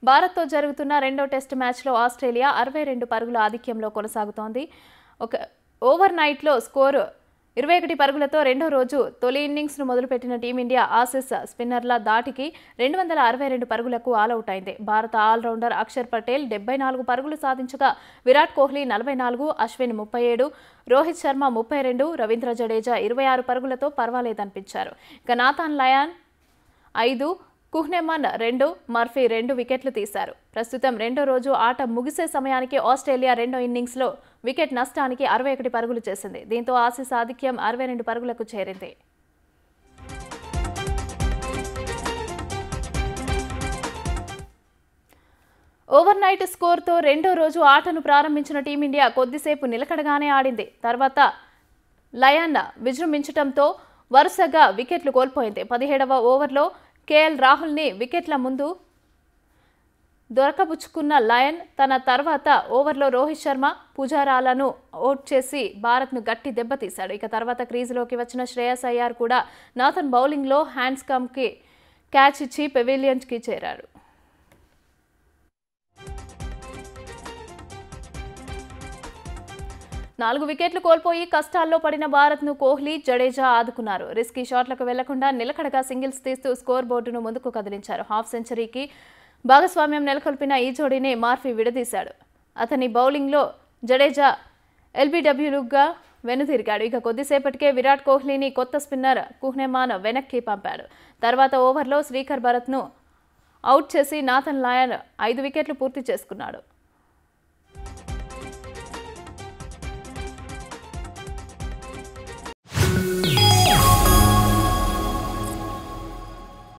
భారత్తో జరుగుతున్న రెండో టెస్ట్ మ్యాచ్లో ఆస్ట్రేలియా అరవై రెండు పరుగుల ఆధిక్యంలో కొనసాగుతోంది ఒక ఓవర్ నైట్లో స్కోరు ఇరవై ఒకటి పరుగులతో రెండో రోజు తొలి ఇన్నింగ్స్ను మొదలుపెట్టిన టీమిండియా ఆసీస్ స్పిన్నర్ల దాటికి రెండు వందల అరవై రెండు పరుగులకు ఆలౌట్ అయింది భారత ఆల్రౌండర్ అక్షర్ పటేల్ డెబ్బై నాలుగు పరుగులు సాధించగా విరాట్ కోహ్లీ నలభై నాలుగు అశ్విన్ ముప్పై ఏడు రోహిత్ శర్మ ముప్పై రెండు రవీంద్ర జడేజా ఇరవై ఆరు పరుగులతో పర్వాలేదనిపించారు ఇక నాథాన్ లయాన్ ఐదు కుహ్నెమన్ రెండు మర్ఫీ రెండు వికెట్లు తీశారు ప్రస్తుతం రెండో రోజు ఆట ముగిసే సమయానికి ఆస్ట్రేలియా రెండో ఇన్నింగ్స్లో వికెట్ నష్టానికి అరవై ఒకటి పరుగులు చేసింది దీంతో ఆసీస్ ఆధిక్యం అరవై రెండు పరుగులకు చేరింది ఓవర్ నైట్ స్కోర్తో రెండో రోజు ఆటను ప్రారంభించిన టీమిండియా కొద్దిసేపు నిలకడగానే ఆడింది తర్వాత లయన్ విజృంభించడంతో వరుసగా వికెట్లు కోల్పోయింది పదిహేడవ ఓవర్లో కేఎల్ రాహుల్ని వికెట్ల ముందు దొరకబుచ్చుకున్న లయన్ తన తర్వాత ఓవర్లో రోహిత్ శర్మ పుజారాలను అవుట్ చేసి భారత్ను గట్టి దెబ్బతీశాడు ఇక తర్వాత క్రీజులోకి వచ్చిన శ్రేయస్ అయ్యార్ కూడా నాథన్ బౌలింగ్లో హ్యాండ్స్ కమ్కి క్యాచ్ ఇచ్చి పెవిలియన్స్కి చేరారు నాలుగు వికెట్లు కోల్పోయి కష్టాల్లో పడిన భారత్ను కోహ్లీ జడేజా ఆదుకున్నారు రిస్కీ షాట్లకు వెళ్లకుండా నిలకడగా సింగిల్స్ తీస్తూ స్కోర్ బోర్డును ముందుకు కదిలించారు హాఫ్ సెంచరీకి భాగస్వామ్యం నెలకొల్పిన ఈ జోడీని మార్ఫీ విడదీశాడు అతని బౌలింగ్లో జడేజా ఎల్బీడబ్ల్యూగా వెనుతిరిగాడు ఇక కొద్దిసేపటికే విరాట్ కోహ్లీని కొత్త స్పిన్నర్ కుహ్నెమాన్ వెనక్కి పంపాడు తర్వాత ఓవర్లో శ్రీకర్ భరత్ను అవుట్ చేసి నాథన్ లాయన్ ఐదు వికెట్లు పూర్తి చేసుకున్నాడు